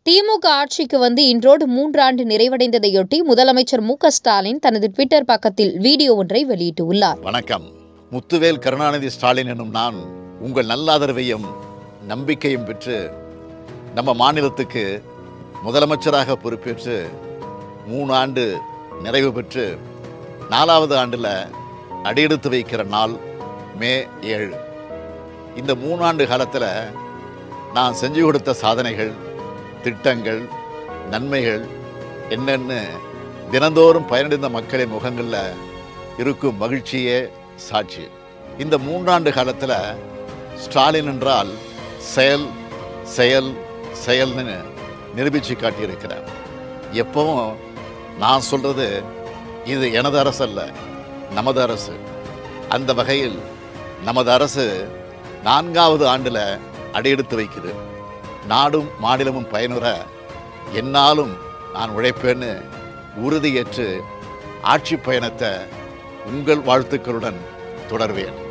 திமுக ஆட்சிக்கு வந்து இன்றோடு மூன்றாண்டு நிறைவடைந்ததையொட்டி முதலமைச்சர் மு க ஸ்டாலின் தனது ட்விட்டர் பக்கத்தில் வீடியோ ஒன்றை வெளியிட்டுள்ளார் வணக்கம் முத்துவேல் கருணாநிதி ஸ்டாலின் என்னும் நான் உங்கள் நல்லாதரவையும் நம்பிக்கையும் பெற்று நம்ம மாநிலத்துக்கு முதலமைச்சராக பொறுப்பேற்று மூணு ஆண்டு நிறைவு பெற்று நாலாவது ஆண்டில் அடியெடுத்து வைக்கிற நாள் மே ஏழு இந்த மூணாண்டு காலத்தில் நான் செஞ்சு கொடுத்த சாதனைகள் திட்டங்கள் நன்மைகள் என்னென்னு தினந்தோறும் பயனடைந்த மக்களின் முகங்களில் இருக்கும் மகிழ்ச்சியே சாட்சி இந்த மூன்றாண்டு காலத்தில் ஸ்டாலின் என்றால் செயல் செயல் செயல்னு நிரூபித்து காட்டியிருக்கிறார் எப்பவும் நான் சொல்கிறது இது எனது அரசு அல்ல நமது அரசு அந்த வகையில் நமது அரசு நான்காவது ஆண்டில் அடியெடுத்து வைக்குது நாடும் மாநிலமும் பயனுற என்னாலும் நான் உழைப்பேன்னு உறுதியேற்று ஆட்சி பயணத்தை உங்கள் வாழ்த்துக்களுடன் தொடர்வேன்